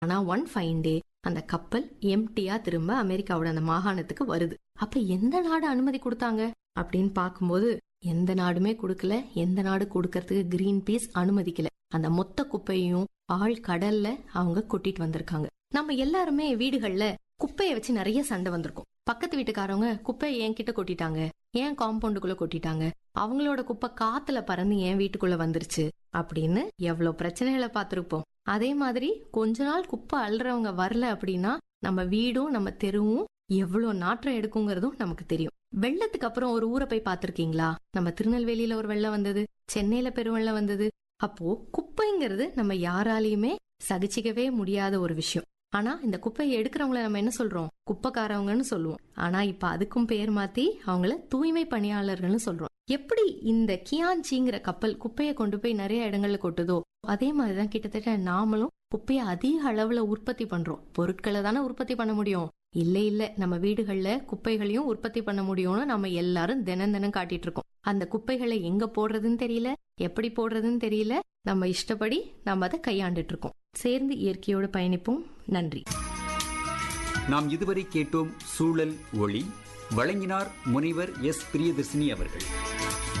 ஆனா one fine day அந்த கப்பல் எம்டியா திரும்ப அமெரிக்காவோட அந்த மாகாணத்துக்கு வருது அப்ப எந்த நாடு அனுமதி கொடுத்தாங்க அப்படின்னு பார்க்கும்போது எந்த நாடுமே கொடுக்கல எந்த நாடு கொடுக்கறதுக்கு கிரீன் பீஸ் அனுமதிக்கல அந்த மொத்த குப்பையும் ஆள் கடல்ல அவங்க கொட்டிட்டு வந்திருக்காங்க நம்ம எல்லாருமே வீடுகள்ல குப்பையை வச்சு நிறைய சண்டை வந்திருக்கும் பக்கத்து வீட்டுக்காரவங்க குப்பையை என்கிட்ட கொட்டிட்டாங்க ஏன் காம்பவுண்டுக்குள்ள கொட்டிட்டாங்க அவங்களோட குப்பை காத்துல பறந்து என் வீட்டுக்குள்ள வந்துருச்சு அப்படின்னு எவ்வளவு பிரச்சனைகளை பார்த்திருப்போம் அதே மாதிரி கொஞ்ச நாள் குப்பை அள்ளுறவங்க வரல அப்படின்னா நம்ம வீடும் நம்ம தெருவும் எவ்வளவு நாற்றம் எடுக்குங்கிறதும் நமக்கு தெரியும் வெள்ளத்துக்கு அப்புறம் ஒரு ஊரை போய் பார்த்திருக்கீங்களா நம்ம திருநெல்வேலியில ஒரு வெள்ளம் வந்தது சென்னையில பெருவெள்ளம் வந்தது அப்போ குப்பைங்கிறது நம்ம யாராலையுமே சகிச்சிக்கவே முடியாத ஒரு விஷயம் ஆனா இந்த குப்பையை எடுக்கிறவங்கள நம்ம என்ன சொல்றோம் குப்பைக்காரவங்கன்னு சொல்லுவோம் ஆனா இப்ப அதுக்கும் பேர் மாத்தி அவங்கள தூய்மை பணியாளர்கள்னு சொல்றோம் எப்படி இந்த கியான்சிங்கிற கப்பல் குப்பையை கொண்டு போய் நிறைய இடங்கள்ல கொட்டுதோ அதே மாதிரிதான் கிட்டத்தட்ட நாமளும் குப்பையை அதிக அளவுல உற்பத்தி பண்றோம் பொருட்களை தானே உற்பத்தி பண்ண முடியும் இல்ல இல்ல நம்ம வீடுகள்ல குப்பைகளையும் உற்பத்தி பண்ண முடியும்னு நம்ம எல்லாரும் தினம் தினம் காட்டிட்டு இருக்கோம் அந்த குப்பைகளை எங்க போடுறதுன்னு தெரியல எப்படி போடுறதுன்னு தெரியல நம்ம இஷ்டப்படி நம்ம அதை கையாண்டுட்டு இருக்கோம் சேர்ந்து இயற்கையோடு பயணிப்போம் நன்றி நாம் இதுவரை கேட்டோம் சூழல் ஒளி வழங்கினார் முனைவர் எஸ் பிரியதர்சினி அவர்கள்